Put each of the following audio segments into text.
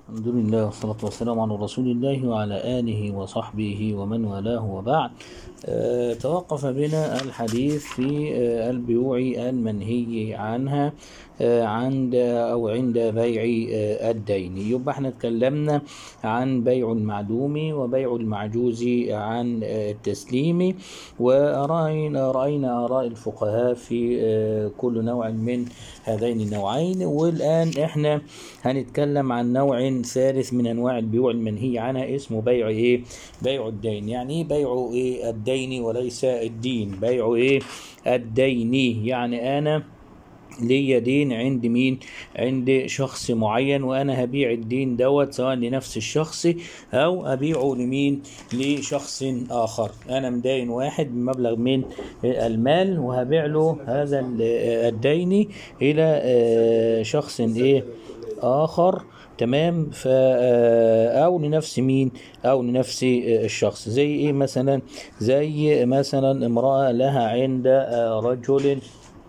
الحمد لله والصلاة والسلام على رسول الله وعلى آله وصحبه ومن والاه وبعد آه، توقف بنا الحديث في آه، البيوع المنهي عنها آه، عند أو عند بيع آه، الدين يبقى احنا اتكلمنا عن بيع المعدوم وبيع المعجوز عن آه، التسليم ورأينا رأينا آراء الفقهاء في آه، كل نوع من هذين النوعين والآن احنا هنتكلم عن نوع ثالث من أنواع البيوع المنهي عنها اسمه بيع ايه بيع الدين يعني ايه بيع ايه الدين وليس الدين بيع ايه الدين يعني أنا ليا دين عند مين عند شخص معين وانا هبيع الدين دوت سواء لنفس الشخص او ابيعه لمين لشخص اخر انا مداين واحد بمبلغ من المال وهبيع له هذا ال- الدين الى آه، شخص ايه اخر تمام ف او لنفس مين او لنفس الشخص زي ايه مثلا زي مثلا امراه لها عند آه، رجل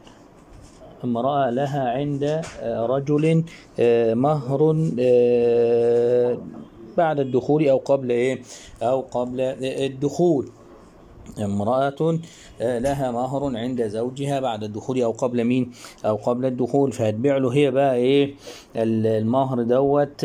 امرأة لها عند آه، رجل آه، مهر آه، بعد الدخول أو قبل إيه أو قبل الدخول امرأة آه، لها مهر عند زوجها بعد الدخول أو قبل مين أو قبل الدخول فهتبيع له هي بقى إيه ال- المهر دوت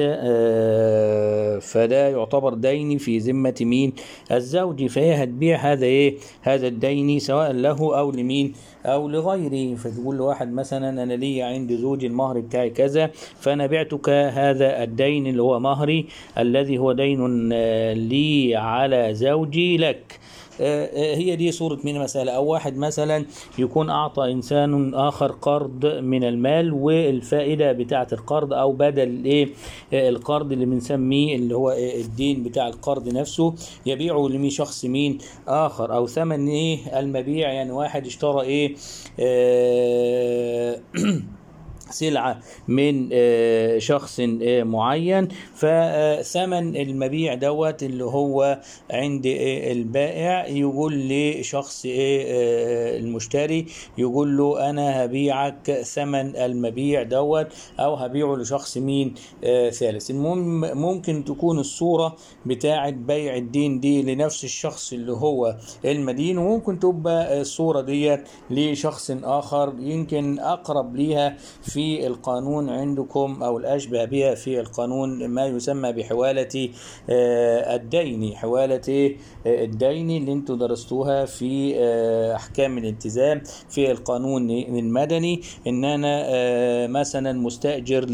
آه، فده يعتبر دين في ذمة مين الزوج فهي هتبيع هذا إيه هذا الدين سواء له أو لمين أو لغيره فتقول لواحد مثلا أنا لي عند زوجي المهر بتاعي كذا فأنا بعتك هذا الدين اللي هو مهري الذي هو دين آه، لي على زوجي لك آه، آه، هي دي صورة من مسألة أو واحد مثلا يكون أعطى إنسان آخر قرض من المال والفائدة بتاعة القرض أو بدل إيه آه، القرض اللي بنسميه اللي هو آه، الدين بتاع القرض نفسه يبيعه لمي شخص مين آخر أو ثمن إيه المبيع يعني واحد اشترى إيه آه سلعة من آه، شخص آه، معين فثمن المبيع دوت اللي هو عند آه، البائع يقول لشخص آه، آه، المشتري يقول له أنا هبيعك ثمن المبيع دوت أو هبيعه لشخص مين آه، ثالث المهم ممكن تكون الصورة بتاعة بيع الدين دي لنفس الشخص اللي هو المدين وممكن تبقى الصورة ديت لشخص آخر يمكن أقرب ليها في القانون عندكم أو الأشبه بها في القانون ما يسمى بحوالة آه، الدين حوالة آه، الدين اللي انتوا درستوها في آه، أحكام الالتزام في القانون المدني إن أنا آه، مثلا مستأجر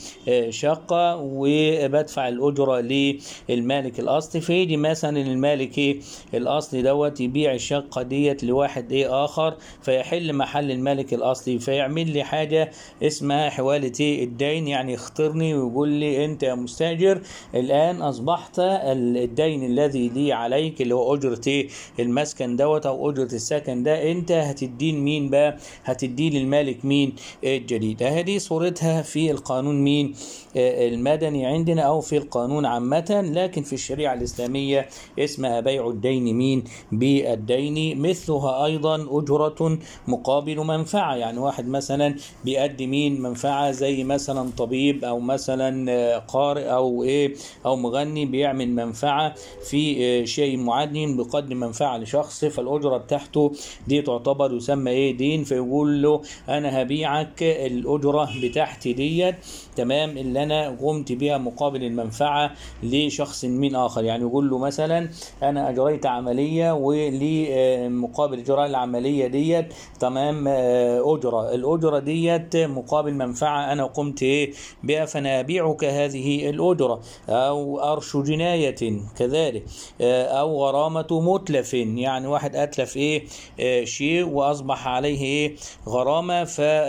لشقة وبدفع الأجرة للمالك الأصلي فيجي مثلا المالك إيه الأصلي دوت يبيع الشقة ديت لواحد إيه آخر فيحل محل المالك الأصلي فيعمل لي حاجة اسمها حوالة إيه الدين يعني يخطرني ويقول لي أنت يا مستأجر الآن أصبحت ال- الدين الذي لي عليك اللي هو أجرة إيه المسكن دوت أو أجرة السكن ده أنت هتدين مين بقى هتديه للمالك مين الجديد هذه صورتها في القانون مين آه، المدني عندنا أو في القانون عامة لكن في الشريعة الإسلامية اسمها بيع الدين مين بالدين مثلها أيضا أجرة مقابل منفعة يعني واحد مثلا بيأدي مين منفعة زي مثلا طبيب أو مثلا آه، قارئ أو إيه أو مغني بيعمل منفعة في آه، شيء معين بقدر منفعة لشخص فالأجرة بتاعته دي تعتبر يسمى إيه دين فيقول له أنا هبيعك الأجرة بتاعتي ديت تمام اللي أنا قمت بها مقابل المنفعة لشخص من آخر يعني يقول له مثلا أنا أجريت عملية ولي آه، مقابل إجراء العملية ديت تمام آه، أجرة الأجرة ديت مقابل منفعة أنا قمت إيه بها فأنا أبيعك هذه الأجرة أو أرش جناية كذلك آه، أو غرامة متلف يعني واحد أتلف إيه آه، شيء وأصبح عليه إيه غرامة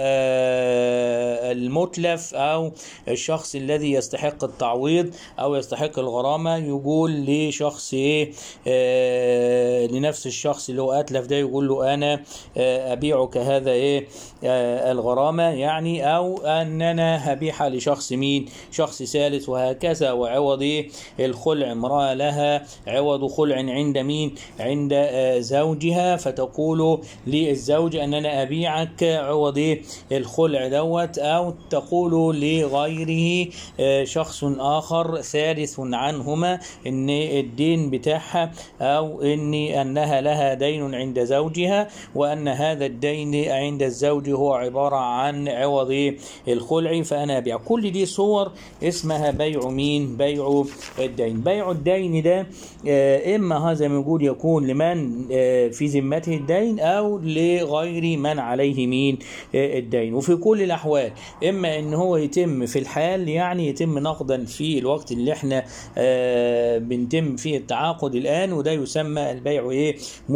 فالمتلف أو الشخص الذي يستحق التعويض أو يستحق الغرامة يقول لشخص إيه آه، لنفس الشخص اللي هو أتلف ده يقول له أنا آه، أبيعك هذا إيه آه، الغرامة يعني يعني او اننا هبيع لشخص مين شخص ثالث وهكذا وعوض إيه؟ الخلع امراه لها عوض خلع عند مين عند آه، زوجها فتقول للزوج اننا ابيعك عوض إيه؟ الخلع دوت او تقول لغيره آه، شخص اخر ثالث عنهما ان الدين بتاعها او ان انها لها دين عند زوجها وان هذا الدين عند الزوج هو عباره عن عوض إيه؟ الخلع فانا ابيع كل دي صور اسمها بيع مين بيع الدين بيع الدين ده آه، اما هذا موجود يكون لمن آه، في ذمته الدين او لغير من عليه مين آه، الدين وفي كل الاحوال اما ان هو يتم في الحال يعني يتم نقدا في الوقت اللي احنا آه، بنتم فيه التعاقد الان وده يسمى البيع ايه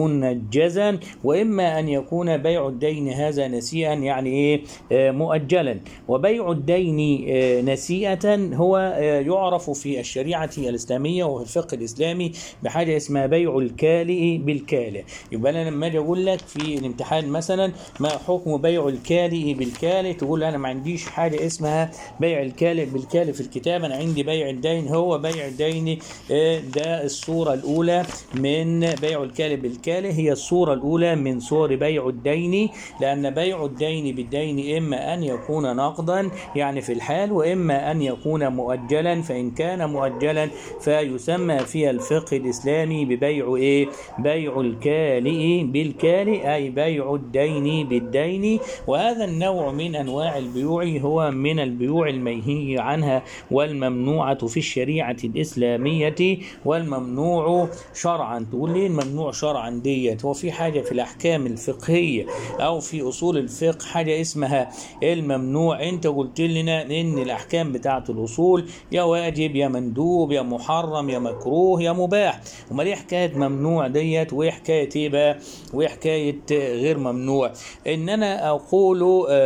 منجزا واما ان يكون بيع الدين هذا نسيئا يعني ايه آه، مؤجلا وبيع الدين آه، نسيئة هو آه، يعرف في الشريعة الإسلامية وفي الفقه الإسلامي بحاجة اسمها بيع الكالئ بالكالئ يبقى أنا لما أجي أقول لك في الامتحان مثلا ما حكم بيع الكالئ بالكالئ تقول أنا ما عنديش حاجة اسمها بيع الكالئ بالكالئ في الكتاب أنا عندي بيع الدين هو بيع الدين آه، ده الصورة الأولى من بيع الكالئ بالكالئ هي الصورة الأولى من صور بيع الدين لأن بيع الدين بالدين إما أن يكون نقدا يعني في الحال وإما أن يكون مؤجلا فإن كان مؤجلا فيسمى في الفقه الإسلامي ببيع إيه؟ بيع الكالئ بالكالئ أي بيع الدين بالدين وهذا النوع من أنواع البيوع هو من البيوع المنهي عنها والممنوعة في الشريعة الإسلامية والممنوع شرعا تقول ليه الممنوع شرعا ديت هو في حاجة في الأحكام الفقهية أو في أصول الفقه حاجة اسمها الممنوع أنت قلت لنا إن الأحكام بتاعة الأصول يا واجب يا مندوب يا محرم يا مكروه يا مباح امال ايه حكايه ممنوع ديت وايه حكايه ايه بقى وايه حكايه غير ممنوع ان انا اقول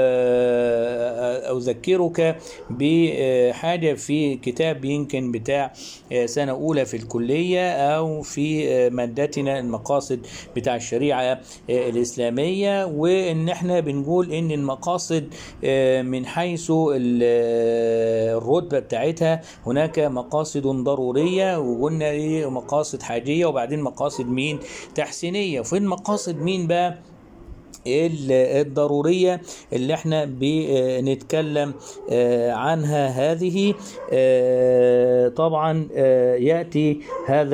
آه، اذكرك بحاجه في كتاب يمكن بتاع آه، سنه اولى في الكليه او في آه، مادتنا المقاصد بتاع الشريعه آه، الاسلاميه وان احنا بنقول ان المقاصد آه، من حيث ال- آه، الرتبه بتاعتها هناك مقاصد ضروريه وقلنا ايه مقاصد حاجيه وبعدين مقاصد مين تحسينيه وفين مقاصد مين بقى ال- الضرورية اللي احنا بنتكلم آه، عنها هذه آه، طبعا آه، يأتي هذا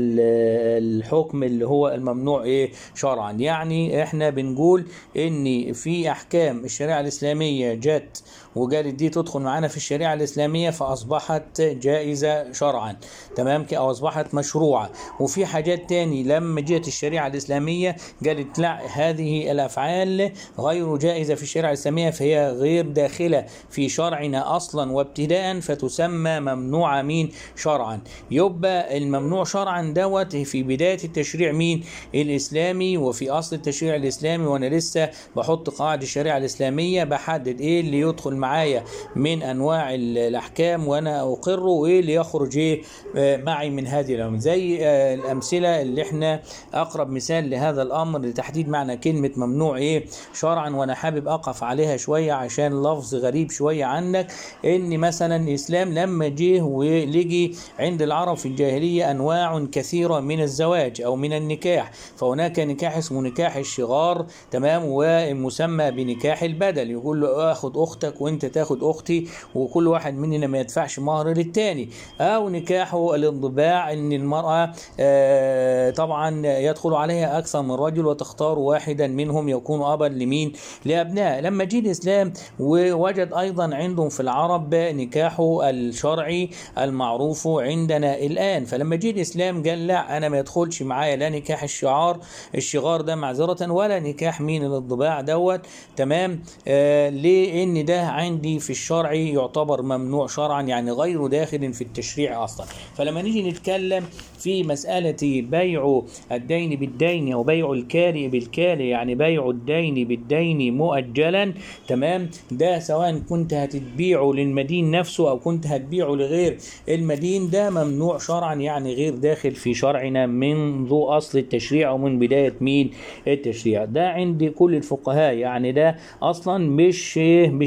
ال- الحكم اللي هو الممنوع ايه شرعا يعني احنا بنقول ان في احكام الشريعة الاسلامية جت وقالت دي تدخل معانا في الشريعة الإسلامية فأصبحت جائزة شرعا تمام كده أو أصبحت مشروعة وفي حاجات تاني لما جت الشريعة الإسلامية قالت لا هذه الأفعال غير جائزة في الشريعة الإسلامية فهي غير داخلة في شرعنا أصلا وابتداء فتسمى ممنوعة مين شرعا يبقى الممنوع شرعا دوت في بداية التشريع مين الإسلامي وفي أصل التشريع الإسلامي وأنا لسه بحط قواعد الشريعة الإسلامية بحدد إيه اللي يدخل معايا من أنواع ال- الأحكام وأنا أقره وإيه اللي يخرج إيه آه، معي من هذه الأمور زي آه، الأمثلة اللي إحنا أقرب مثال لهذا الأمر لتحديد معنى كلمة ممنوع إيه شرعا وأنا حابب أقف عليها شوية عشان لفظ غريب شوية عنك إن مثلا الإسلام لما جه ولجي عند العرب في الجاهلية أنواع كثيرة من الزواج أو من النكاح فهناك نكاح اسمه نكاح الشغار تمام ومسمى بنكاح البدل يقول له اخد اختك وانت تاخد اختي وكل واحد مننا ما يدفعش مهر للتاني او نكاح الانضباع ان المرأة آه، طبعا يدخل عليها اكثر من رجل وتختار واحدا منهم يكون ابا لمين لابناء لما جه الاسلام ووجد ايضا عندهم في العرب نكاحه الشرعي المعروف عندنا الان فلما جه الاسلام قال لا انا ما يدخلش معايا لا نكاح الشعار الشغار ده معذره ولا نكاح مين الانضباع دوت تمام آه لان ده عندي في الشرع يعتبر ممنوع شرعا يعني غير داخل في التشريع اصلا فلما نيجي نتكلم في مسألة بيع الدين بالدين أو بيع الكاري بالكاري يعني بيع الدين بالدين مؤجلا تمام ده سواء كنت هتبيعه للمدين نفسه أو كنت هتبيعه لغير المدين ده ممنوع شرعا يعني غير داخل في شرعنا منذ أصل التشريع أو من بداية مين التشريع ده عند كل الفقهاء يعني ده أصلا مش مش داخل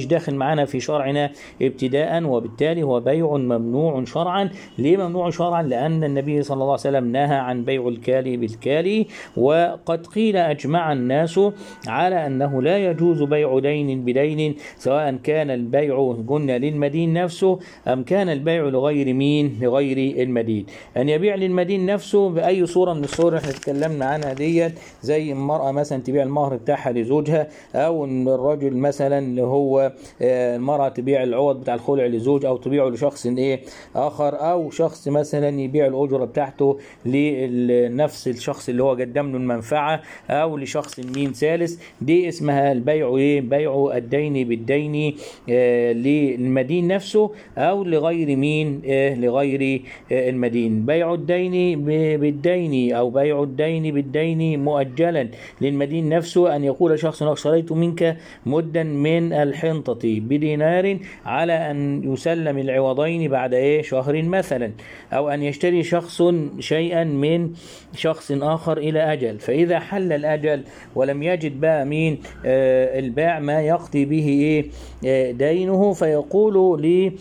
معنا في شرعنا ابتداء وبالتالي هو بيع ممنوع شرعا ليه ممنوع شرعا لأن النبي صلى الله عليه وسلم نهى عن بيع الكالي بالكالي وقد قيل أجمع الناس على أنه لا يجوز بيع دين بدين سواء كان البيع قلنا للمدين نفسه أم كان البيع لغير مين لغير المدين أن يبيع للمدين نفسه بأي صورة من الصور اللي احنا اتكلمنا عنها ديت زي المرأة مثلا تبيع المهر بتاعها لزوجها أو إن الرجل مثلا اللي هو آه، المرأة تبيع العوض بتاع الخلع لزوج أو تبيعه لشخص إيه آخر أو شخص مثلا يبيع الأجرة بتاعته لنفس الشخص اللي هو قدم له المنفعة أو لشخص مين ثالث دي اسمها البيع إيه بيع الدين بالدين آه، للمدين نفسه أو لغير مين آه، لغير آه، المدين بيع الدين ب- بالدين أو بيع الدين بالدين مؤجلا للمدين نفسه أن يقول شخص أنا اشتريت منك مدا من الحنطة بدينار على أن يسلم العوضين بعد إيه شهر مثلا أو أن يشتري شخص شيئا من شخص آخر إلى أجل فإذا حل الأجل ولم يجد بقى مين آه، الباع ما يقضي به إيه آه، دينه فيقول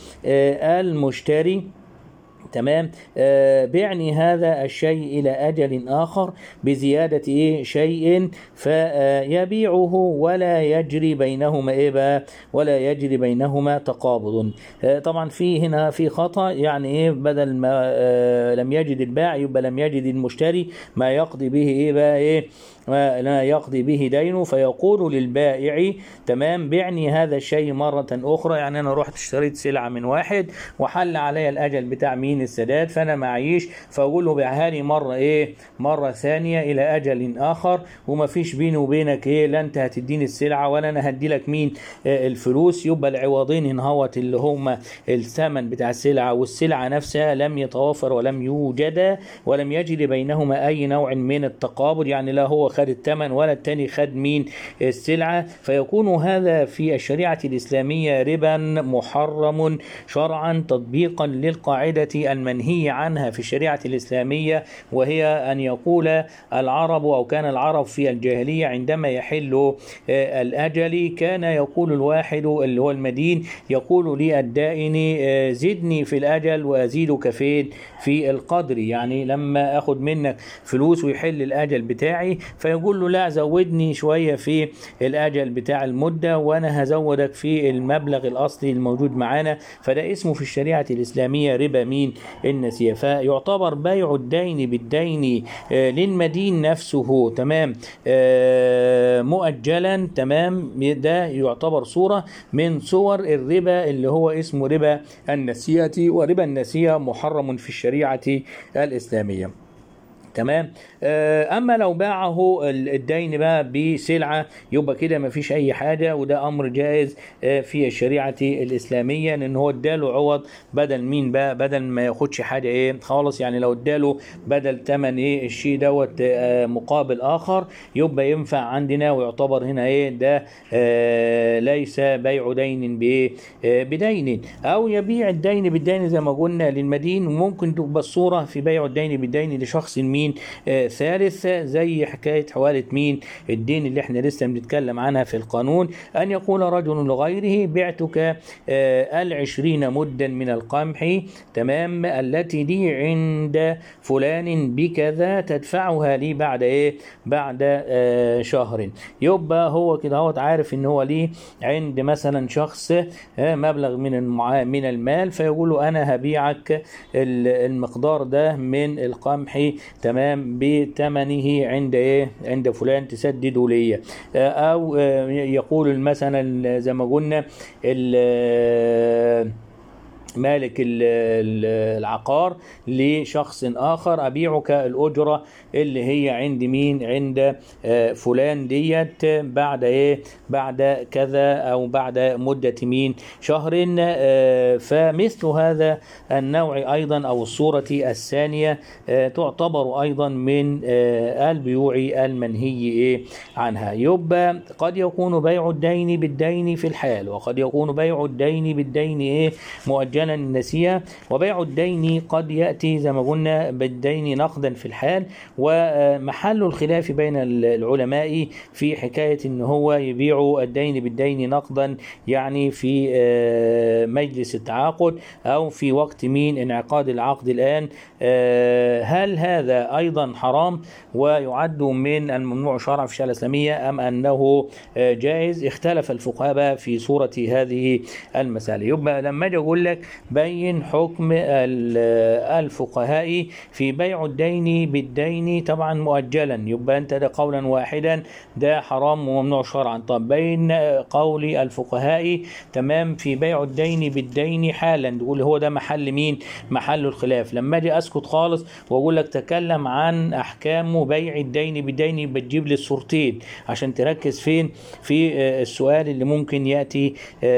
للمشتري تمام آه بعني هذا الشيء إلى أجل آخر بزيادة إيه شيء فيبيعه ولا يجري بينهما إيه بقى ولا يجري بينهما تقابض آه طبعا في هنا في خطأ يعني إيه بدل ما آه لم يجد البائع يبقى لم يجد المشتري ما يقضي به إيه بقى إيه ما لا يقضي به دينه فيقول للبائع تمام بعني هذا الشيء مرة أخرى يعني أنا رحت اشتريت سلعة من واحد وحل علي الأجل بتاع مين السداد فأنا معيش فأقول له بيعها لي مرة إيه مرة ثانية إلى أجل آخر وما فيش بيني وبينك إيه لا أنت هتديني السلعة ولا أنا هدي لك مين آه الفلوس يبقى العوضين انهوت اللي هما الثمن بتاع السلعة والسلعة نفسها لم يتوافر ولم يوجد ولم يجد بينهما أي نوع من التقابض يعني لا هو خد الثمن ولا التاني خد مين السلعة فيكون هذا في الشريعة الإسلامية ربا محرم شرعا تطبيقا للقاعدة المنهي عنها في الشريعة الإسلامية وهي أن يقول العرب أو كان العرب في الجاهلية عندما يحل آه، الأجل كان يقول الواحد اللي هو المدين يقول للدائن آه، زدني في الأجل وأزيدك فين في القدر يعني لما أخد منك فلوس ويحل الأجل بتاعي فيقول له لا زودني شوية في الأجل بتاع المدة وأنا هزودك في المبلغ الأصلي الموجود معانا فده اسمه في الشريعة الإسلامية ربا مين النسيئة فيعتبر بيع الدين بالدين آه، للمدين نفسه تمام آه، مؤجلا تمام ده يعتبر صورة من صور الربا اللي هو اسمه ربا النسيئة وربا النسيئة محرم في الشريعة الإسلامية تمام آه، اما لو باعه ال- الدين بقى بسلعه يبقى كده ما فيش اي حاجه وده امر جائز آه، في الشريعه الاسلاميه لان هو اداله عوض بدل مين بقى بدل ما ياخدش حاجه ايه خالص يعني لو اداله بدل ثمن ايه الشيء دوت آه، مقابل اخر يبقى ينفع عندنا ويعتبر هنا ايه ده آه، ليس بيع دين بايه آه، بدين او يبيع الدين بالدين زي ما قلنا للمدين وممكن تبقى الصوره في بيع الدين بالدين لشخص مين آه ثالث زي حكايه حواله مين الدين اللي احنا لسه بنتكلم عنها في القانون ان يقول رجل لغيره بعتك آه العشرين مدا من القمح تمام التي لي عند فلان بكذا تدفعها لي بعد ايه بعد آه شهر يبقى هو كده هو عارف ان هو ليه عند مثلا شخص آه مبلغ من المعا... من المال فيقول له انا هبيعك ال- المقدار ده من القمح تمام بثمنه عند ايه عند فلان تسدده ليا آه، او آه، يقول مثلا زي ما قلنا ال- مالك ال- ال- العقار لشخص اخر ابيعك الاجره اللي هي عند مين عند آه، فلان ديت بعد ايه بعد كذا او بعد مده مين شهر آه، فمثل هذا النوع ايضا او الصوره الثانيه آه، تعتبر ايضا من آه، البيوع المنهي ايه عنها يبقى قد يكون بيع الدين بالدين في الحال وقد يكون بيع الدين بالدين ايه مؤجلا مؤجلا نسيها وبيع الدين قد يأتي زي ما قلنا بالدين نقدا في الحال ومحل الخلاف بين العلماء في حكاية ان هو يبيع الدين بالدين نقدا يعني في آه، مجلس التعاقد او في وقت مين انعقاد العقد الان آه، هل هذا ايضا حرام ويعد من الممنوع شرعا في الشريعه الاسلاميه ام انه آه، جائز اختلف الفقهاء بقى في صوره هذه المساله يبقى لما اجي اقول لك بين حكم ال- الفقهاء في بيع الدين بالدين طبعا مؤجلا يبقى انت ده قولا واحدا ده حرام وممنوع شرعا طب بين قول الفقهاء تمام في بيع الدين بالدين حالا تقول هو ده محل مين محل الخلاف لما اجي اسكت خالص واقول لك تكلم عن احكام بيع الدين بالدين بتجيب لي الصورتين عشان تركز فين في آه، السؤال اللي ممكن ياتي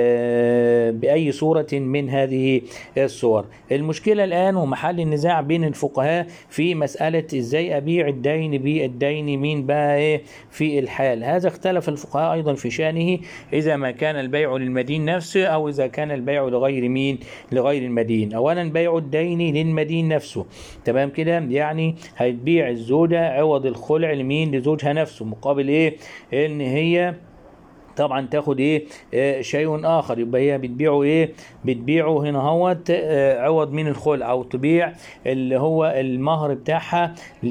آه، باي صوره من هذه الصور المشكله الان ومحل النزاع بين الفقهاء في مساله ازاي ابيع الدين بالدين مين بقى ايه في الحال هذا اختلف الفقهاء ايضا في شانه اذا ما كان البيع للمدين نفسه او اذا كان البيع لغير مين لغير المدين اولا بيع الدين للمدين نفسه تمام كده يعني هتبيع الزوجه عوض الخلع لمين لزوجها نفسه مقابل ايه ان هي طبعا تاخد ايه آه شيء اخر يبقى هي بتبيعه ايه بتبيعه هنا هوت آه عوض من الخلع او تبيع اللي هو المهر بتاعها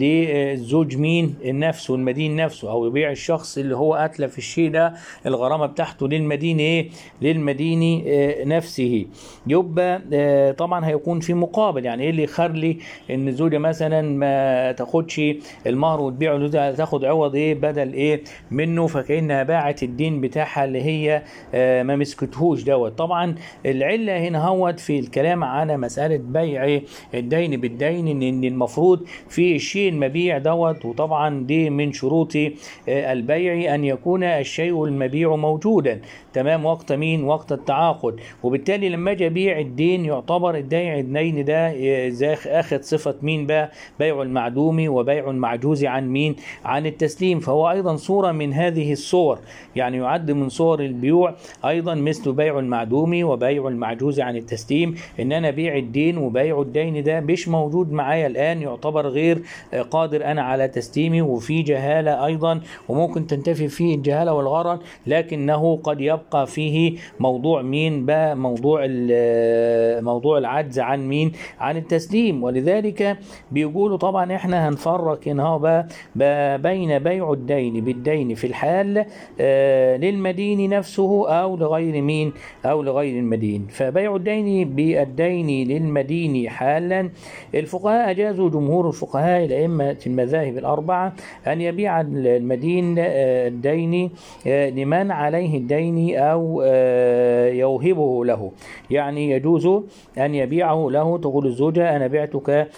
للزوج مين نفسه المدين نفسه او يبيع الشخص اللي هو اتلف الشيء ده الغرامه بتاعته للمدين ايه للمدين آه نفسه يبقى آه طبعا هيكون في مقابل يعني ايه اللي يخلي ان الزوجه مثلا ما تاخدش المهر وتبيعه لزوجها تاخد عوض ايه بدل ايه منه فكانها باعت الدين بتاعها اللي هي آه ما مسكتهوش دوت طبعا العله هنا هوت في الكلام على مساله بيع الدين بالدين ان إن المفروض في الشيء المبيع دوت وطبعا دي من شروط آه البيع ان يكون الشيء المبيع موجودا تمام وقت مين وقت التعاقد وبالتالي لما اجي ابيع الدين يعتبر الدين الدين ده آه، زي اخذ صفه مين بقى بيع المعدوم وبيع المعجوز عن مين عن التسليم فهو ايضا صوره من هذه الصور يعني يعد من صور البيوع ايضا مثل بيع المعدوم وبيع المعجوز عن التسليم ان انا بيع الدين وبيع الدين ده مش موجود معايا الان يعتبر غير آه، قادر انا على تسليمه وفي جهاله ايضا وممكن تنتفي فيه الجهاله والغرر لكنه قد يبقى فيه موضوع مين بقى موضوع ال- موضوع العجز عن مين عن التسليم ولذلك بيقولوا طبعا احنا هنفرق هنا هو بقى بقى بين بيع الدين بالدين في الحال آه، للمدين نفسه او لغير مين او لغير المدين فبيع الدين بالدين للمدين حالا الفقهاء اجازوا جمهور الفقهاء الائمه المذاهب الاربعه ان يبيع المدين آه، الدين آه، لمن عليه الدين او آه، يوهبه له يعني يجوز ان يبيعه له تقول الزوجه انا بعتك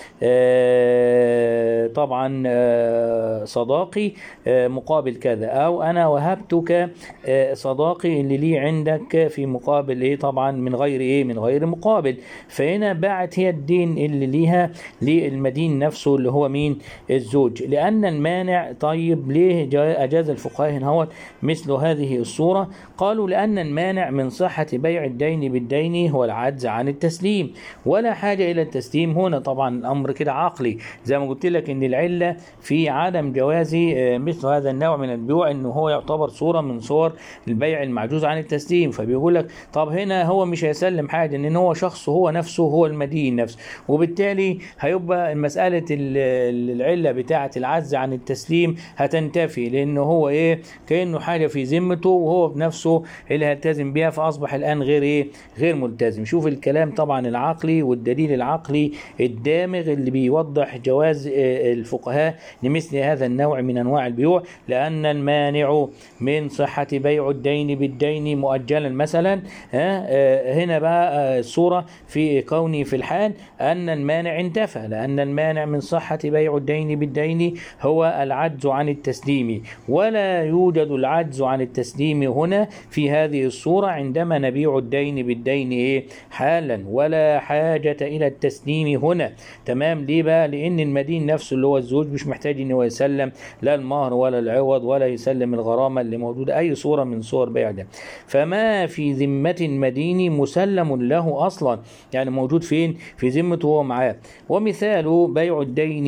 آه، طبعا آه، صداقي آه، مقابل كذا او انا وهبتك آه، صداقي اللي لي عندك في مقابل ايه طبعا من غير ايه من غير مقابل فهنا باعت هي الدين اللي ليها للمدين نفسه اللي هو مين الزوج لان المانع طيب ليه جا- اجاز الفقهاء هنا هو مثل هذه الصوره قالوا لان المانع من صحه بيع الدين بالدين هو العجز عن التسليم ولا حاجه الى التسليم هنا طبعا الامر كده عقلي زي ما قلت لك ان العله في عدم جواز آه، مثل هذا النوع من البيوع انه هو يعتبر صوره من صور البيع المعجوز عن التسليم فبيقول لك طب هنا هو مش هيسلم حاجه ان هو شخص هو نفسه هو المدين نفسه وبالتالي هيبقى مساله ال- العله بتاعه العجز عن التسليم هتنتفي لانه هو ايه كانه حاجه في ذمته وهو بنفسه اللي هيلتزم بيها فاصبح الان غير ايه غير ملتزم شوف الكلام طبعا العقلي والدليل العقلي الدامغ اللي بيوضح جواز آه، الفقهاء لمثل هذا النوع من انواع البيوع لان المانع من صحه بيع الدين بالدين مؤجلا مثلا ها، آه، هنا بقى آه، الصوره في كونه في الحال ان المانع انتفى لان المانع من صحه بيع الدين بالدين هو العجز عن التسليم ولا يوجد العجز عن التسليم هنا في هذه الصوره عندما نبيع الدين بالدين ايه حالا ولا حاجه الى التسليم هنا تمام ليه بقى لان المدين نفسه اللي هو الزوج مش محتاج ان هو يسلم لا المهر ولا العوض ولا يسلم الغرامه اللي موجوده اي صوره صورة من صور بيع ده فما في ذمة المدين مسلم له أصلا يعني موجود فين في ذمته هو معاه ومثال بيع الدين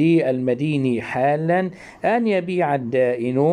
للمدين حالا أن يبيع الدائن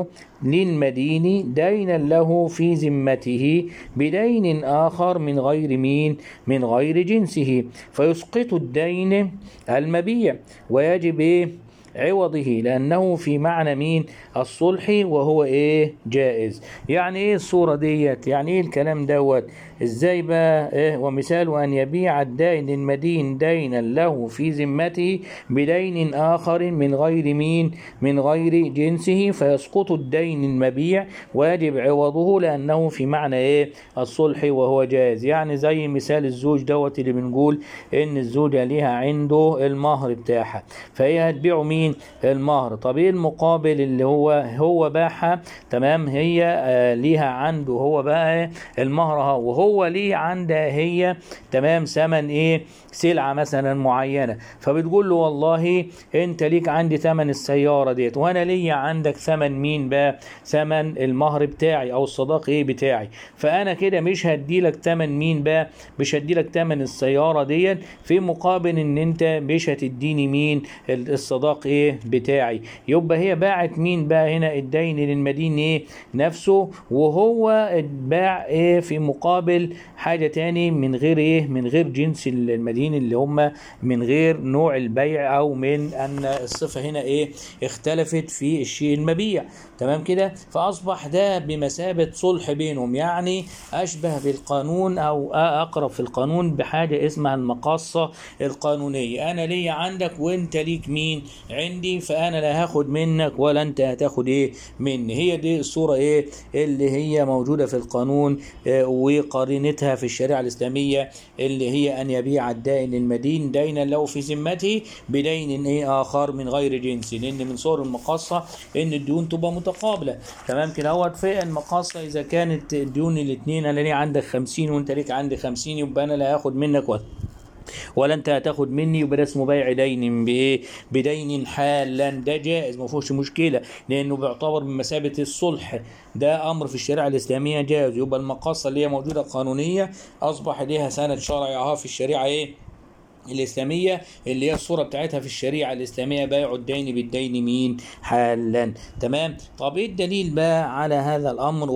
للمدين دينا له في ذمته بدين آخر من غير مين من غير جنسه فيسقط الدين المبيع ويجب إيه عوضه لأنه في معنى مين الصلح وهو إيه جائز يعني إيه الصورة ديت يعني إيه الكلام دوت إزاي بقى إيه ومثال أن يبيع الدائن المدين دينا له في ذمته بدين آخر من غير مين من غير جنسه فيسقط الدين المبيع ويجب عوضه لأنه في معنى إيه الصلح وهو جائز يعني زي مثال الزوج دوت اللي بنقول إن الزوجة ليها عنده المهر بتاعها فهي هتبيعه مين المهر طب ايه المقابل اللي هو هو باعها تمام هي آه ليها عنده هو بقى المهر اهو وهو ليه عندها هي تمام ثمن ايه سلعه مثلا معينه فبتقول له والله انت ليك عندي ثمن السياره ديت وانا ليا عندك ثمن مين بقى ثمن المهر بتاعي او الصداق ايه بتاعي فانا كده مش هدي لك ثمن مين بقى مش هدي لك ثمن السياره ديت في مقابل ان انت مش هتديني مين الصداق ايه بتاعي يبقى هي باعت مين بقى هنا الدين للمدين ايه نفسه وهو اتباع ايه في مقابل حاجه تاني من غير ايه من غير جنس المدين اللي هم من غير نوع البيع او من ان الصفه هنا ايه اختلفت في الشيء المبيع تمام كده فاصبح ده بمثابه صلح بينهم يعني اشبه بالقانون او اقرب في القانون بحاجه اسمها المقاصه القانونيه انا ليا عندك وانت ليك مين عندي فانا لا هاخد منك ولا انت هتاخد ايه مني هي دي الصوره ايه اللي هي موجوده في القانون آه وقارنتها في الشريعه الاسلاميه اللي هي ان يبيع الدائن المدين دينا له في ذمته بدين ايه اخر من غير جنس لان من صور المقاصه ان الديون تبقى متقابله تمام كده هو في المقاصه اذا كانت الديون الاثنين انا ليه عندك 50 وانت ليك عندي 50 يبقى انا لا هاخد منك ولا ولا انت هتاخد مني يبقى ده اسمه بيع دين بايه بدين حالا ده جائز ما فيهوش مشكله لانه بيعتبر بمثابه الصلح ده امر في الشريعه الاسلاميه جائز يبقى المقاصه اللي هي موجوده قانونيه اصبح ليها سند شرعي في الشريعه ايه الإسلامية اللي هي الصورة بتاعتها في الشريعة الإسلامية بيع الدين بالدين مين حالا تمام طب إيه الدليل بقى على هذا الأمر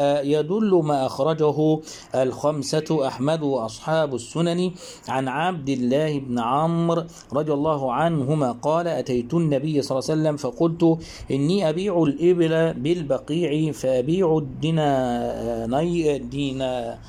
ويدل ما أخرجه الخمسة أحمد وأصحاب السنن عن عبد الله بن عمرو رضي الله عنهما قال أتيت النبي صلى الله عليه وسلم فقلت إني أبيع الإبل بالبقيع فأبيع الديناني دينا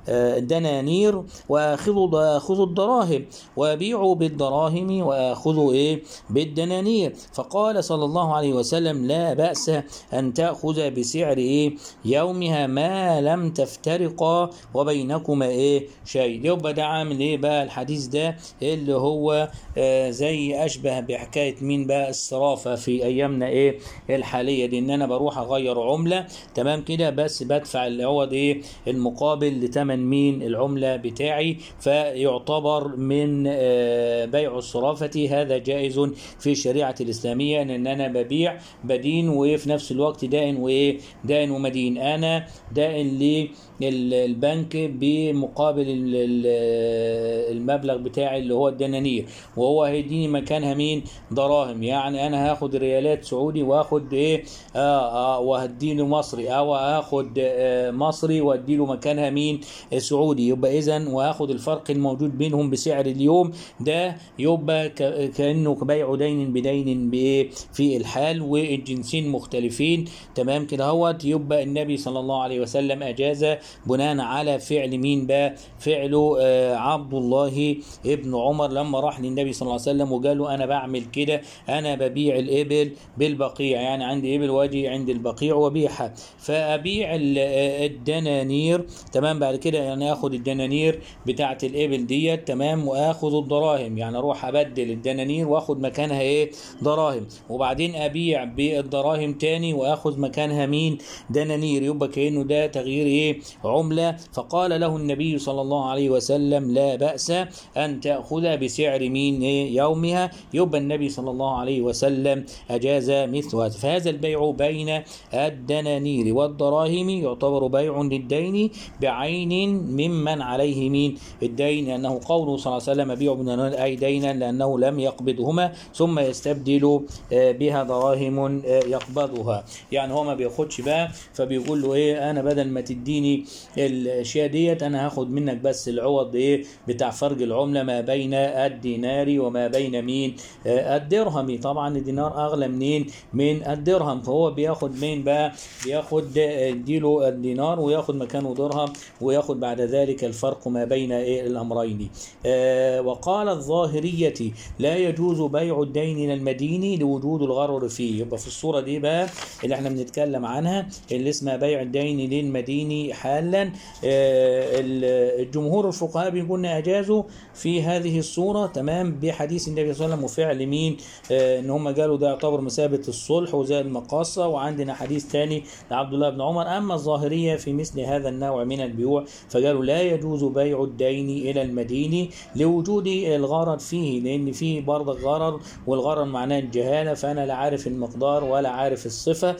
دنانير واخذ اخذ الدراهم وابيع بالدراهم واخذ ايه بالدنانير فقال صلى الله عليه وسلم لا باس ان تاخذ بسعر ايه يومها ما لم تفترقا وبينكما ايه شيء يبقى ده عامل ايه بقى الحديث ده اللي هو آه زي اشبه بحكايه مين بقى الصرافه في ايامنا ايه الحاليه دي ان انا بروح اغير عمله تمام كده بس بدفع العوض ايه المقابل لثمن من مين العملة بتاعي فيعتبر من بيع الصرافة هذا جائز في الشريعة الإسلامية إن أنا ببيع بدين وفي نفس الوقت دائن وإيه دائن ومدين أنا دائن للبنك بمقابل المبلغ بتاعي اللي هو الدنانير وهو هيديني مكانها مين دراهم يعني أنا هاخد ريالات سعودي واخد إيه آه آه وهديله مصري أو هاخد آه مصري واديله مكانها مين سعودي يبقى اذا واخد الفرق الموجود بينهم بسعر اليوم ده يبقى كانه بيع دين بدين بايه في الحال والجنسين مختلفين تمام كده اهوت يبقى النبي صلى الله عليه وسلم اجاز بناء على فعل مين بقى فعله آه عبد الله ابن عمر لما راح للنبي صلى الله عليه وسلم وقال له انا بعمل كده انا ببيع الابل بالبقيع يعني عندي ابل واجي عند البقيع وبيعها فابيع الدنانير تمام بعد كده كده يعني اخد الدنانير بتاعه الابل ديت تمام واخد الدراهم يعني اروح ابدل الدنانير واخد مكانها ايه دراهم وبعدين ابيع بالدراهم تاني واخد مكانها مين دنانير يبقى كانه ده تغيير ايه عمله فقال له النبي صلى الله عليه وسلم لا باس ان تاخذ بسعر مين إيه يومها يبقى النبي صلى الله عليه وسلم اجاز مثل هذا فهذا البيع بين الدنانير والدراهم يعتبر بيع للدين بعين ممن عليه مين الدين لانه قوله صلى الله عليه وسلم بيع بالدنانير اي دينا لانه لم يقبضهما ثم يستبدل آه، بها دراهم آه، يقبضها يعني هو ما بياخدش بقى فبيقول له ايه انا بدل ما تديني الاشياء ديت انا هاخد منك بس العوض ايه بتاع فرق العمله ما بين الدينار وما بين مين آه، الدرهم طبعا الدينار اغلى منين من الدرهم فهو بياخد مين بقى بياخد آه، اديله الدينار وياخد مكانه درهم وياخد بعد ذلك الفرق ما بين إيه الامرين آه، وقال الظاهريه لا يجوز بيع الدين الى المدين لوجود الغرر فيه يبقى في الصوره دي بقى اللي احنا بنتكلم عنها اللي اسمها بيع الدين للمدين حالا آه، ال- الجمهور الفقهاء بيقولون اجازوا في هذه الصوره تمام بحديث النبي صلى الله عليه وسلم وفعل مين آه، ان هم قالوا ده يعتبر مثابه الصلح وزي المقاصه وعندنا حديث ثاني لعبد الله بن عمر اما الظاهريه في مثل هذا النوع من البيوع فقالوا لا يجوز بيع الدين الى المدين لوجود الغرض فيه لان فيه برضه غرر والغرر معناه الجهاله فانا لا عارف المقدار ولا عارف الصفه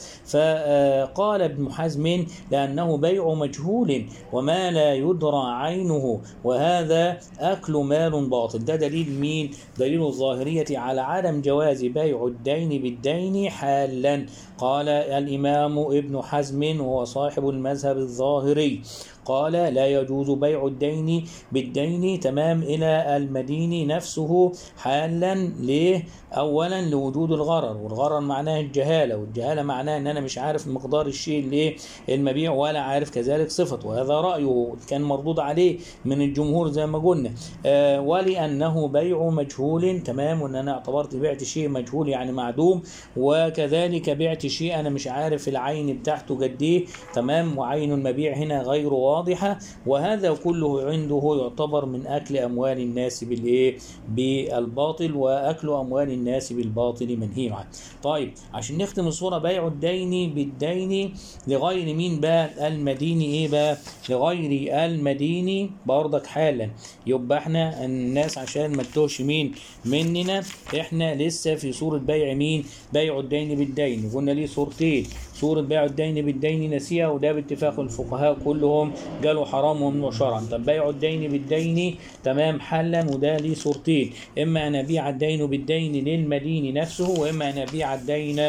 فقال ابن حزم لانه بيع مجهول وما لا يدرى عينه وهذا اكل مال باطل ده دليل مين دليل الظاهريه على عدم جواز بيع الدين بالدين حالا قال الامام ابن حزم وهو صاحب المذهب الظاهري قال لا يجوز بيع الدين بالدين تمام إلى المدين نفسه حالا ليه؟ أولا لوجود الغرر والغرر معناه الجهالة والجهالة معناه أن أنا مش عارف مقدار الشيء اللي المبيع ولا عارف كذلك صفته وهذا رأيه كان مردود عليه من الجمهور زي ما قلنا آه ولأنه بيع مجهول تمام وأن أنا اعتبرت بعت شيء مجهول يعني معدوم وكذلك بعت شيء أنا مش عارف العين بتاعته قد إيه تمام وعين المبيع هنا غير واضحة وهذا كله عنده يعتبر من أكل أموال الناس بالإيه بالباطل وأكل أموال الناس بالباطل منهي عنه طيب عشان نختم الصورة بيع الدين بالدين لغير مين بقى المدين إيه بقى لغير المدين برضك حالا يبقى احنا الناس عشان ما تتوهش مين مننا احنا لسه في صورة بيع مين بيع الدين بالدين قلنا ليه صورتين صورة بيع الدين بالدين نسيها وده باتفاق الفقهاء كلهم قالوا حرام وممنوع شرعا طب بيع الدين بالدين تمام حلا وده ليه صورتين اما ان ابيع الدين بالدين للمدين نفسه واما ان ابيع الدين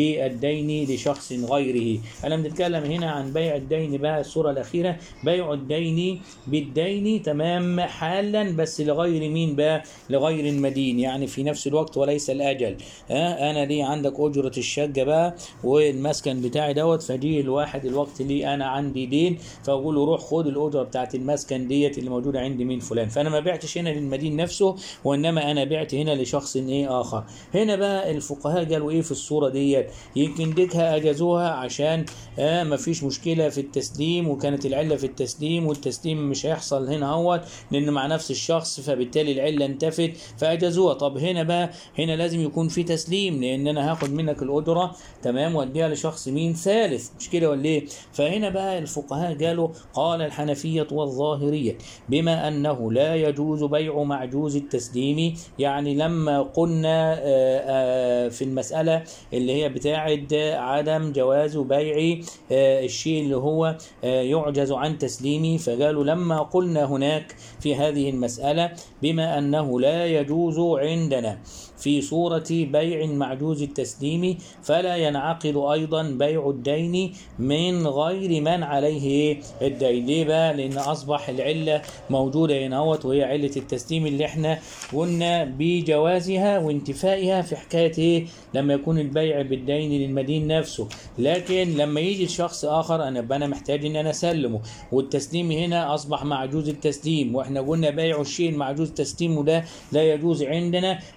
بالدين لشخص غيره انا بنتكلم هنا عن بيع الدين بقى الصورة الاخيرة بيع الدين بالدين تمام حالا بس لغير مين بقى لغير المدين يعني في نفس الوقت وليس الاجل ها انا ليه عندك اجرة الشقة بقى والمسكن بتاعي دوت فجي الواحد الوقت ليه انا عندي دين فاقول له روح خد الاجره بتاعت المسكن ديت اللي موجوده عندي من فلان فانا ما بعتش هنا للمدين نفسه وانما انا بعت هنا لشخص ايه اخر هنا بقى الفقهاء قالوا ايه في الصوره ديت يمكن ديكها اجازوها عشان آه ما فيش مشكله في التسليم وكانت العله في التسليم والتسليم مش هيحصل هنا اهوت لانه مع نفس الشخص فبالتالي العله انتفت فاجازوها طب هنا بقى هنا لازم يكون في تسليم لان انا هاخد منك الاجره تمام واديها لشخص مين ثالث مش كده ولا ايه فهنا بقى الفقهاء قالوا قال الحنفيه والظاهريه بما انه لا يجوز بيع معجوز التسليم يعني لما قلنا آه، آه، في المساله اللي هي بتاعه عدم جواز بيع آه، الشيء اللي هو آه، يعجز عن تسليمه فقالوا لما قلنا هناك في هذه المساله بما انه لا يجوز عندنا في صورة بيع معجوز التسليم فلا ينعقد أيضا بيع الدين من غير من عليه الدين ليه بقى لأن أصبح العلة موجودة هنا اهوت وهي علة التسليم اللي احنا قلنا بجوازها وانتفائها في حكاية ايه لما يكون البيع بالدين للمدين نفسه لكن لما يجي شخص آخر أنا أبقى أنا محتاج إن أنا أسلمه والتسليم هنا أصبح معجوز التسليم وإحنا قلنا بيع الشيء المعجوز تسليمه ده لا يجوز عندنا فيعتبر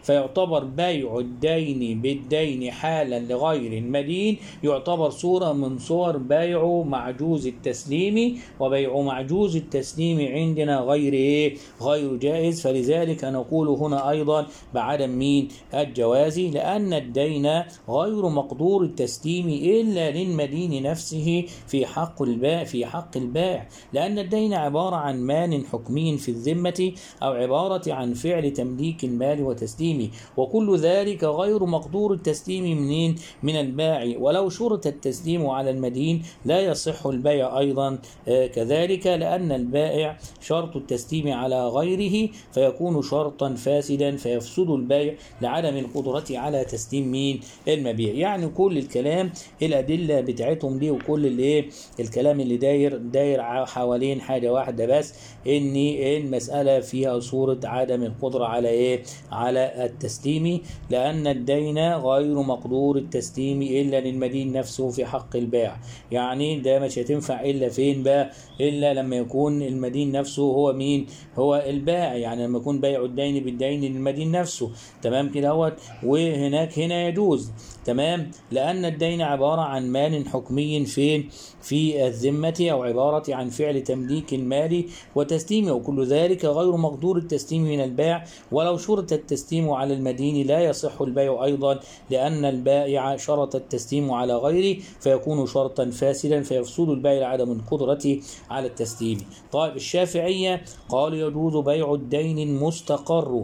يعتبر بيع الدين بالدين حالا لغير المدين يعتبر صورة من صور بيع معجوز التسليم وبيع معجوز التسليم عندنا غير إيه؟ غير جائز فلذلك نقول هنا أيضا بعدم مين الجواز لأن الدين غير مقدور التسليم إلا للمدين نفسه في حق البائع في حق البائع لأن الدين عبارة عن مال حكمي في الذمة أو عبارة عن فعل تمليك المال وتسليمه وكل ذلك غير مقدور التسليم منين من البائع ولو شرط التسليم على المدين لا يصح البيع أيضا آه، كذلك لأن البائع شرط التسليم على غيره فيكون شرطا فاسدا فيفسد البيع لعدم القدرة على تسليم مين المبيع يعني كل الكلام الأدلة بتاعتهم دي وكل الايه الكلام اللي داير داير حوالين حاجة واحدة بس ان المسألة فيها صورة عدم القدرة على ايه على التسليم لأن الدين غير مقدور التسليم إلا للمدين نفسه في حق البائع يعني ده مش هتنفع إلا فين بقى إلا لما يكون المدين نفسه هو مين هو البائع يعني لما يكون بيع الدين بالدين للمدين نفسه تمام كده اهوت وهناك هنا يجوز تمام لأن الدين عبارة عن مال حكمي فين في الذمة أو عبارة عن فعل تمليك المال وتسليمه وكل ذلك غير مقدور التسليم من البائع ولو شرط التسليم على المدين لا يصح البيع أيضا لأن البائع شرط التسليم على غيره فيكون شرطا فاسدا فيفسد البيع لعدم القدرة على التسليم طيب الشافعية قال يجوز بيع الدين المستقر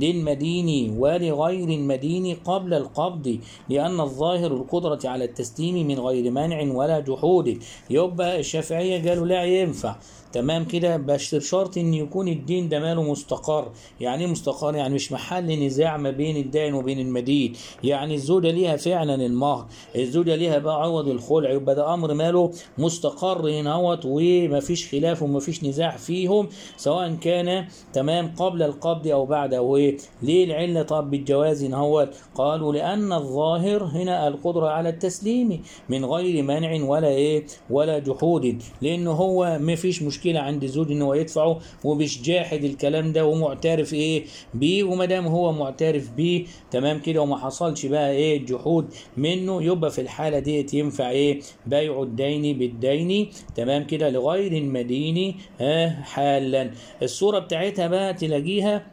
للمدين ولغير المدين قبل القبض لأن الظاهر القدرة على التسليم من غير منع ولا جحود يبقى الشافعية قالوا لا ينفع تمام كده بس شرط ان يكون الدين ده ماله مستقر يعني ايه مستقر يعني مش محل نزاع ما بين الدائن وبين المدين يعني الزوجه ليها فعلا المهر الزوجه ليها بقى عوض الخلع يبقى ده امر ماله مستقر هنا اهوت ومفيش خلاف ومفيش نزاع فيهم سواء كان تمام قبل القبض او بعد او ايه ليه العله طب بالجواز هنا اهوت قالوا لان الظاهر هنا القدره على التسليم من غير منع ولا ايه ولا جحود لانه هو مفيش مشكله عند الزوج ان هو يدفعه ومش جاحد الكلام ده ومعترف ايه بيه وما دام هو معترف بيه تمام كده وما حصلش بقى ايه جحود منه يبقى في الحاله ديت ينفع ايه بيع الدين بالدين تمام كده لغير المدين آه حالا الصوره بتاعتها بقى تلاقيها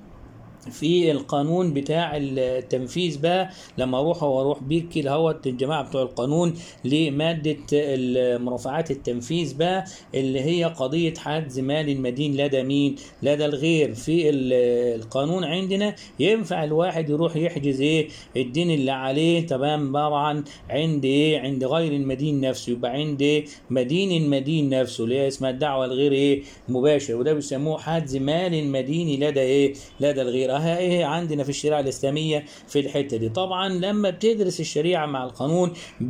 في القانون بتاع التنفيذ بقى لما اروح واروح بيك كده هوت الجماعه بتوع القانون لماده مرافعات التنفيذ بقى اللي هي قضيه حجز مال المدين لدى مين؟ لدى الغير في القانون عندنا ينفع الواحد يروح يحجز ايه؟ الدين اللي عليه تمام طبعا عند ايه؟ عند غير المدين نفسه يبقى عند إيه؟ مدين المدين نفسه اللي هي اسمها الدعوه الغير ايه؟ مباشر وده بيسموه حجز مال المدين لدى ايه؟ لدى الغير اها ايه عندنا في الشريعه الاسلاميه في الحته دي طبعا لما بتدرس الشريعه مع القانون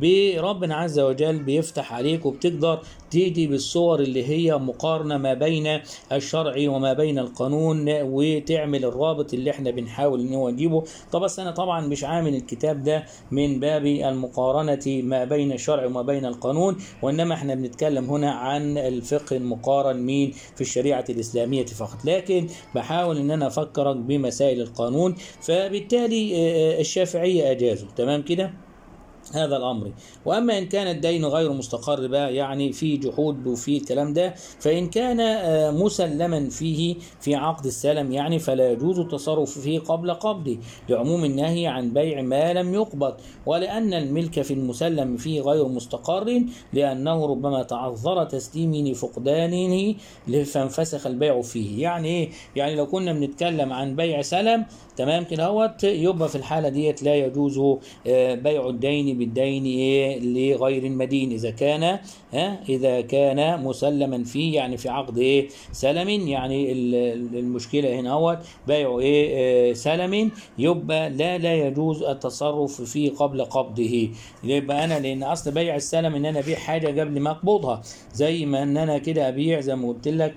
بربنا عز وجل بيفتح عليك وبتقدر تيجي بالصور اللي هي مقارنه ما بين الشرع وما بين القانون وتعمل الرابط اللي احنا بنحاول ان هو نجيبه طب بس انا طبعا مش عامل الكتاب ده من باب المقارنه ما بين الشرع وما بين القانون وانما احنا بنتكلم هنا عن الفقه المقارن مين في الشريعه الاسلاميه فقط لكن بحاول ان انا افكرك بمسائل القانون فبالتالي الشافعيه اجازوا تمام كده هذا الامر واما ان كان الدين غير مستقر بقى يعني في جحود وفي الكلام ده فان كان مسلما فيه في عقد السلم يعني فلا يجوز التصرف فيه قبل قبضه لعموم النهي عن بيع ما لم يقبض ولان الملك في المسلم فيه غير مستقر لانه ربما تعذر تسليمه لفقدانه فانفسخ البيع فيه يعني ايه يعني لو كنا بنتكلم عن بيع سلم تمام كده اهوت يبقى في الحاله ديت لا يجوز بيع الدين بالدين ايه لغير المدين اذا كان ها اذا كان مسلما فيه يعني في عقد ايه سلم يعني المشكله هنا اهوت بيع ايه سلم يبقى لا لا يجوز التصرف فيه قبل قبضه يبقى انا لان اصل بيع السلم ان انا ابيع حاجه قبل ما اقبضها زي ما ان انا كده ابيع زي ما قلت لك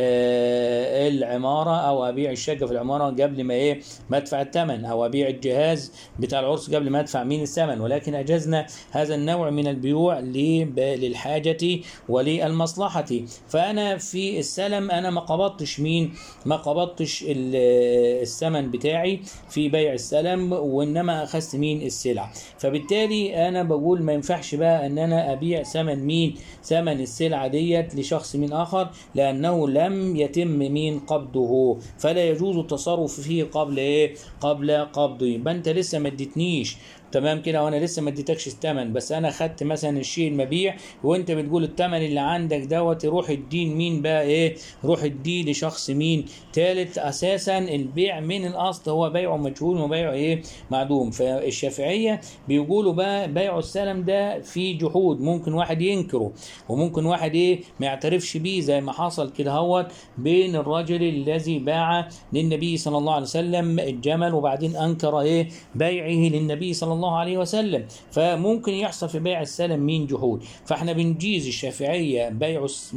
آه العماره او ابيع الشقه في العماره قبل ما ايه ما ادفع الثمن او ابيع الجهاز بتاع العرس قبل ما ادفع مين الثمن ولكن أجزنا هذا النوع من البيوع لب- للحاجة وللمصلحة فأنا في السلم أنا ما قبضتش مين ما قبضتش ال- الثمن بتاعي في بيع السلم وإنما أخذت مين السلعة فبالتالي أنا بقول ما ينفعش بقى أن أنا أبيع ثمن مين ثمن السلعة ديت لشخص من آخر لأنه لم يتم مين قبضه فلا يجوز التصرف فيه قبل إيه قبل قبضه يبقى أنت لسه ما اديتنيش تمام كده وانا لسه ما اديتكش الثمن بس انا خدت مثلا الشيء المبيع وانت بتقول الثمن اللي عندك دوت روح الدين مين بقى ايه روح الدين لشخص مين ثالث اساسا البيع من الاصل هو بيع مجهول وبيع ايه معدوم فالشافعيه بيقولوا بقى بيع السلم ده في جحود ممكن واحد ينكره وممكن واحد ايه ما يعترفش بيه زي ما حصل كده هوت بين الرجل الذي باع للنبي صلى الله عليه وسلم الجمل وبعدين انكر ايه بيعه للنبي صلى الله عليه وسلم فممكن يحصل في بيع السلم مين جحود فاحنا بنجيز الشافعيه بيع الس-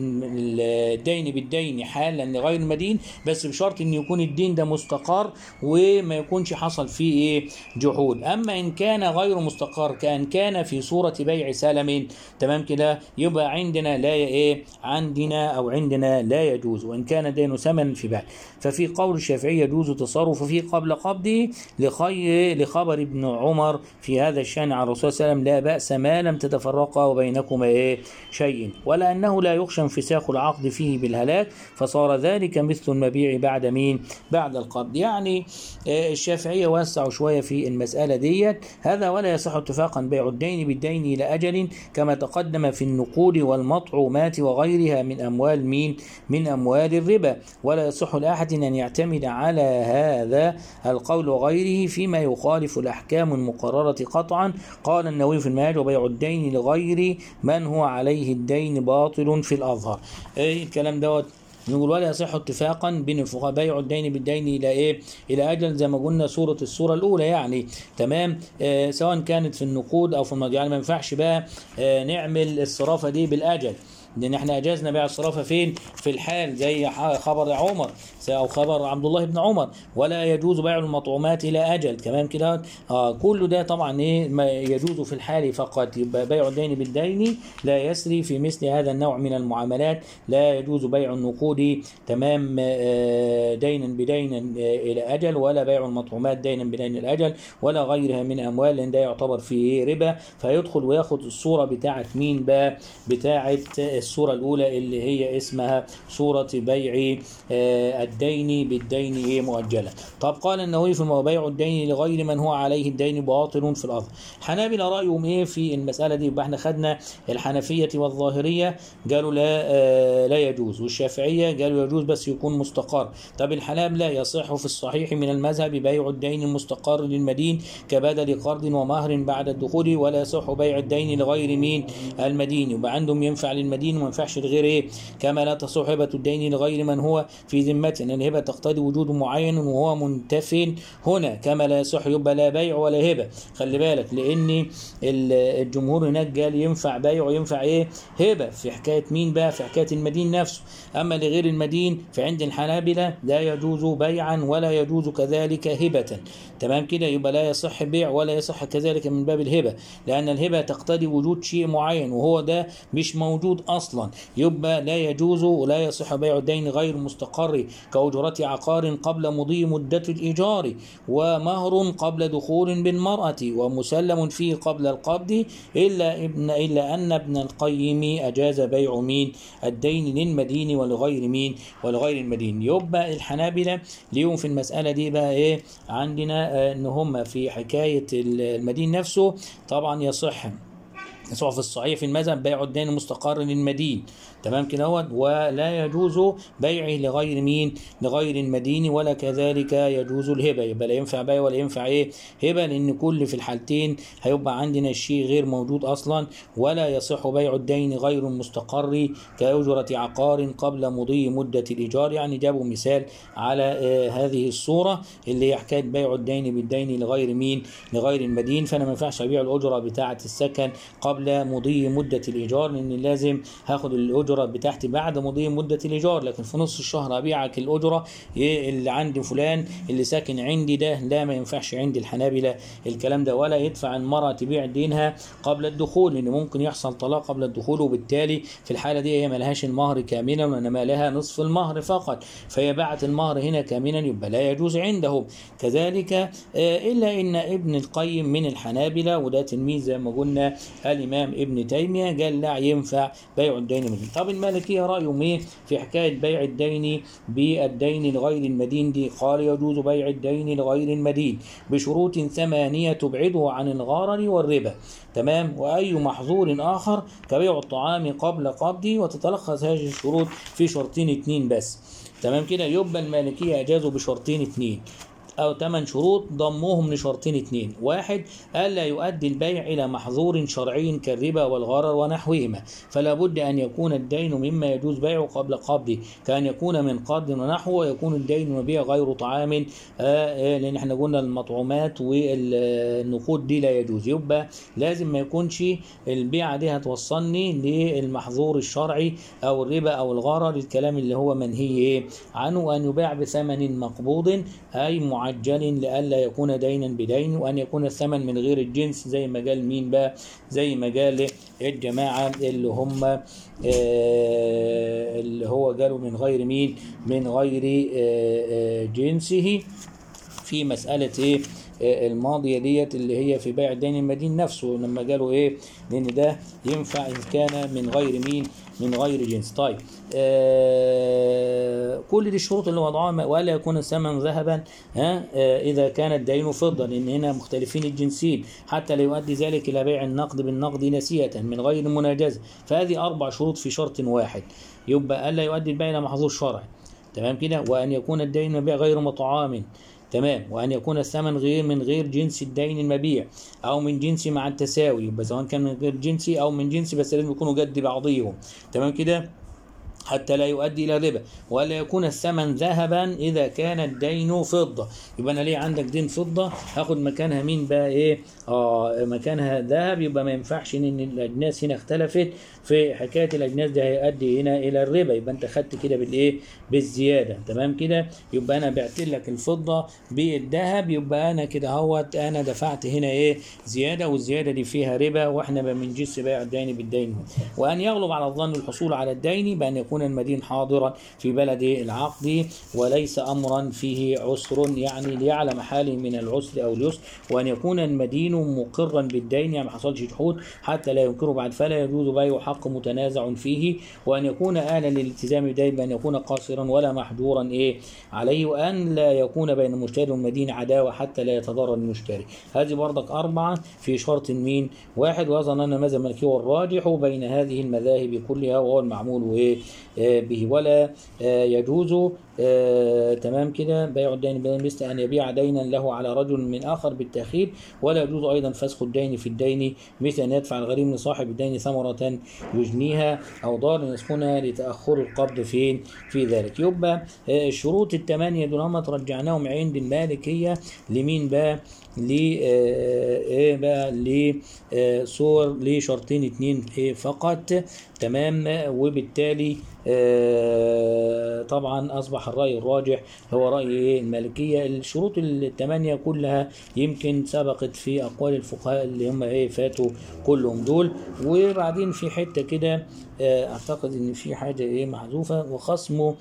الدين بالدين حالا لغير المدين بس بشرط ان يكون الدين ده مستقر وما يكونش حصل فيه ايه جحود اما ان كان غير مستقر كان كان في صوره بيع سلم تمام كده يبقى عندنا لا ايه عندنا او عندنا لا يجوز وان كان دين ثمن في بيع ففي قول الشافعي يجوز التصرف فيه قبل قبضه لخي لخبر ابن عمر في هذا الشان عن الرسول صلى الله عليه وسلم لا بأس ما لم تتفرقا وبينكما ايه شيء ولا انه لا يخشى انفساخ العقد فيه بالهلاك فصار ذلك مثل المبيع بعد مين بعد القبض يعني آه، الشافعية وسعوا شوية في المسألة ديت هذا ولا يصح اتفاقا بيع الدين بالدين إلى أجل كما تقدم في النقود والمطعومات وغيرها من أموال مين من أموال الربا ولا يصح لأحد أن يعتمد على هذا القول وغيره فيما يخالف الأحكام المقررة قطعا قال النووي في المنهاج وبيع الدين لغير من هو عليه الدين باطل في الأظهر إيه الكلام دوت نقول ولا يصح اتفاقا بين الفقهاء بيع الدين بالدين الى ايه؟ الى اجل زي ما قلنا سوره السوره الاولى يعني تمام آه سواء كانت في النقود او في الماضي يعني ما ينفعش بقى آه نعمل الصرافه دي بالاجل لان احنا اجازنا بيع الصرافه فين؟ في الحال زي ح- خبر عمر او خبر عبد الله بن عمر ولا يجوز بيع المطعومات الى اجل تمام كده؟ اه كل ده طبعا ايه ما يجوز في الحال فقط يبقى بيع الدين بالدين لا يسري في مثل هذا النوع من المعاملات لا يجوز بيع النقود تمام آه، دينا بدين آه، الى اجل ولا بيع المطعومات دينا بدين الى اجل ولا غيرها من اموال لان ده يعتبر فيه ربا فيدخل وياخد الصوره بتاعه مين بقى بتاعه الصوره الاولى اللي هي اسمها صوره بيع آه، الدين بالدين ايه مؤجلا طب قال النووي في بيع الدين لغير من هو عليه الدين باطل في الارض حنابلة رايهم ايه في المساله دي يبقى احنا خدنا الحنفيه والظاهريه قالوا لا آه لا يجوز والشافعيه قالوا يجوز بس يكون مستقر طب الحنابلة يصح في الصحيح من المذهب بيع الدين المستقر للمدين كبدل قرض ومهر بعد الدخول ولا يصح بيع الدين لغير مين المدين يبقى عندهم ينفع للمدين وما ينفعش لغير ايه كما لا تصح هبه الدين لغير من هو في ذمته ان الهبه تقتضي وجود معين وهو منتف هنا كما لا يصح يبقى لا بيع ولا هبه خلي بالك لان ال- الجمهور هناك قال ينفع بيع وينفع ايه هبه في حكايه مين بقى في حكايه المدين نفسه اما لغير المدين فعند الحنابلة لا يجوز بيعا ولا يجوز كذلك هبة تمام كده يبقى لا يصح بيع ولا يصح كذلك من باب الهبة لأن الهبة تقتضي وجود شيء معين وهو ده مش موجود أصلا يبقى لا يجوز ولا يصح بيع الدين غير مستقر كأجرة عقار قبل مضي مدة الإيجار ومهر قبل دخول بالمرأة ومسلم فيه قبل القبض إلا ابن إلا أن ابن القيم أجاز بيع مين الدين للمدين ولغير مين ولغير المدين يبقى الحنابلة ليهم في المسألة دي بقى إيه عندنا آه، إن هم في حكاية المدين نفسه طبعا يصح يصح في الصحيح في المذهب بيع الدين المستقر للمدين تمام كده هو ولا يجوز بيعه لغير مين لغير المدين ولا كذلك يجوز الهبه يبقى لا ينفع بيع ولا ينفع ايه هبه لان كل في الحالتين هيبقى عندنا الشيء غير موجود اصلا ولا يصح بيع الدين غير المستقر كأجرة عقار قبل مضي مدة الإيجار يعني جابوا مثال على آه هذه الصورة اللي هي حكاية بيع الدين بالدين لغير مين لغير المدين فأنا ما ينفعش أبيع الأجرة بتاعة السكن قبل قبل مضي مده الايجار لان لازم هاخد الاجره بتاعتي بعد مضي مده الايجار لكن في نص الشهر ابيعك الاجره إيه اللي عند فلان اللي ساكن عندي ده لا ما ينفعش عندي الحنابله الكلام ده ولا يدفع المراه تبيع دينها قبل الدخول لان ممكن يحصل طلاق قبل الدخول وبالتالي في الحاله دي هي ملهاش المهر كاملا وانما لها نصف المهر فقط فهي باعت المهر هنا كاملا يبقى لا يجوز عندهم كذلك آه، الا ان ابن القيم من الحنابله وده تلميذ زي ما قلنا الامام ابن تيميه قال لا ينفع بيع الدين من طب المالكيه رايهم ايه في حكايه بيع الدين بالدين لغير المدين دي قال يجوز بيع الدين لغير المدين بشروط ثمانيه تبعده عن الغرر والربا تمام واي محظور اخر كبيع الطعام قبل قبضه وتتلخص هذه الشروط في شرطين اتنين بس تمام كده يبقى المالكيه اجازوا بشرطين اتنين أو ثمان شروط ضموهم لشرطين اتنين واحد ألا يؤدي البيع إلى محظور شرعي كالربا والغرر ونحوهما فلا بد أن يكون الدين مما يجوز بيعه قبل قبضه كأن يكون من قرض ونحوه ويكون الدين مبيع غير طعام آه، آه، لأن احنا قلنا المطعومات والنقود دي لا يجوز يبقى لازم ما يكونش البيعة دي هتوصلني للمحظور الشرعي أو الربا أو الغرر الكلام اللي هو منهي إيه عنه أن يباع بثمن مقبوض أي معجل لئلا يكون دينا بدين وأن يكون الثمن من غير الجنس زي ما قال مين بقى زي ما قال الجماعة اللي هم آه، اللي هو قالوا من غير مين من غير آه، آه، جنسه في مسألة إيه آه، الماضية ديت اللي هي في بيع الدين المدين نفسه لما قالوا إيه لأن ده ينفع إن كان من غير مين من غير جنس طيب آه كل دي الشروط اللي وضعوها ولا يكون الثمن ذهبا ها آه إذا كان الدين فضة لأن هنا مختلفين الجنسين حتى لا يؤدي ذلك إلى بيع النقد بالنقد نسية من غير مناجزة فهذه أربع شروط في شرط واحد يبقى ألا يؤدي البيع إلى محظور شرعي تمام كده وأن يكون الدين مبيع غير مطعام تمام وأن يكون الثمن غير من غير جنس الدين المبيع أو من جنسي مع التساوي يبقى سواء كان من غير جنسي أو من جنسي بس لازم يكونوا قد بعضيهم تمام كده حتى لا يؤدي الى الربا ولا يكون الثمن ذهبا اذا كان الدين فضه يبقى انا ليه عندك دين فضه هاخد مكانها مين بقى ايه اه مكانها ذهب يبقى ما ينفعش ان الاجناس هنا اختلفت في حكايه الاجناس ده هيؤدي هنا الى الربا يبقى انت خدت كده بالايه بالزياده تمام كده يبقى انا بعت لك الفضه بالذهب يبقى انا كده اهوت انا دفعت هنا ايه زياده والزياده دي فيها ربا واحنا ما بنجيش بيع الدين بالدين وان يغلب على الظن الحصول على الدين بان يكون المدين حاضرا في بلد العقد وليس امرا فيه عسر يعني ليعلم حاله من العسر او اليسر وان يكون المدين مقرا بالدين يعني ما حصلش جحود حتى لا ينكره بعد فلا يجوز بيع حق متنازع فيه وان يكون اهلا للالتزام بالدين بان يكون قاصرا ولا محجورا ايه عليه وان لا يكون بين المشتري والمدين عداوه حتى لا يتضرر المشتري هذه برضك اربعه في شرط مين واحد واظن ان ماذا الملكي هو الراجح بين هذه المذاهب كلها وهو المعمول ايه آه، به ولا آه، يجوز آه، تمام كده بيع الدين بدين مثل ان يبيع دينا له على رجل من اخر بالتاخير ولا يجوز ايضا فسخ الدين في الدين مثل ان يدفع الغريم لصاحب الدين ثمره يجنيها او دار يسكنها لتاخر القبض فين في ذلك يبقى آه، الشروط الثمانيه دول هم رجعناهم عند المالكيه لمين بقى ل آه، ايه بقى لصور لشرطين اتنين ايه فقط تمام وبالتالي آه، طبعا اصبح الراي الراجح هو راي إيه؟ المالكيه الشروط الثمانيه كلها يمكن سبقت في اقوال الفقهاء اللي هم ايه فاتوا كلهم دول وبعدين في حته كده آه، اعتقد ان في حاجه ايه محذوفه وخصم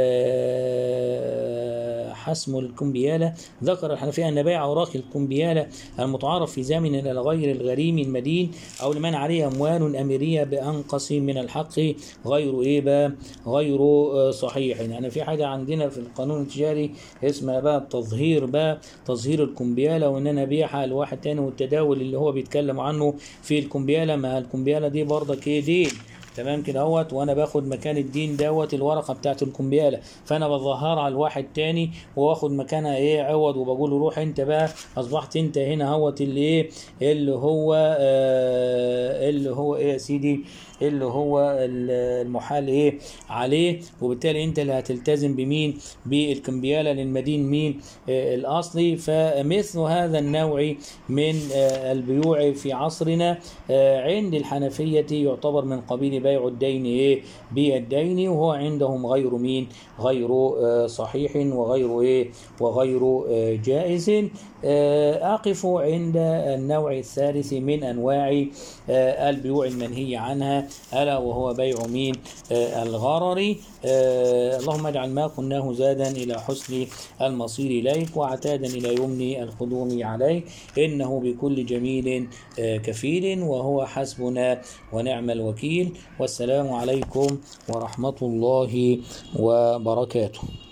آه، حسم الكمبياله ذكر الحنفيه ان بيع اوراق الكمبياله المتعارف في زمن الى غير الغريم المدين او لمن عليه اموال اميريه بانقص من الحق غير ايه بقى غير آه، صحيح يعني في حاجه عندنا في القانون التجاري اسمها بقى التظهير بقى تظهير الكمبياله وان انا ابيعها لواحد تاني والتداول اللي هو بيتكلم عنه في الكمبياله ما الكمبياله دي برضك ايه دين تمام كده اهوت وانا باخد مكان الدين دوت الورقه بتاعت الكمبياله فانا بظهرها لواحد تاني واخد مكانها ايه عوض وبقول له روح انت بقى اصبحت انت هنا اهوت اللي ايه اللي هو آه اللي هو ايه يا سيدي اللي هو ال- المحال ايه عليه وبالتالي انت اللي هتلتزم بمين بالكمبياله للمدين مين آه الاصلي فمثل هذا النوع من آه البيوع في عصرنا آه عند الحنفيه يعتبر من قبيل بيع الدين ايه بالدين وهو عندهم غير مين غير آه صحيح وغير ايه وغير آه جائز آه اقف عند النوع الثالث من انواع آه البيوع المنهي عنها الا وهو بيع مين آه الغرر آه اللهم اجعل ما قلناه زادا الى حسن المصير اليك وعتادا الى يمن القدوم عليك انه بكل جميل آه كفيل وهو حسبنا ونعم الوكيل والسلام عليكم ورحمه الله وبركاته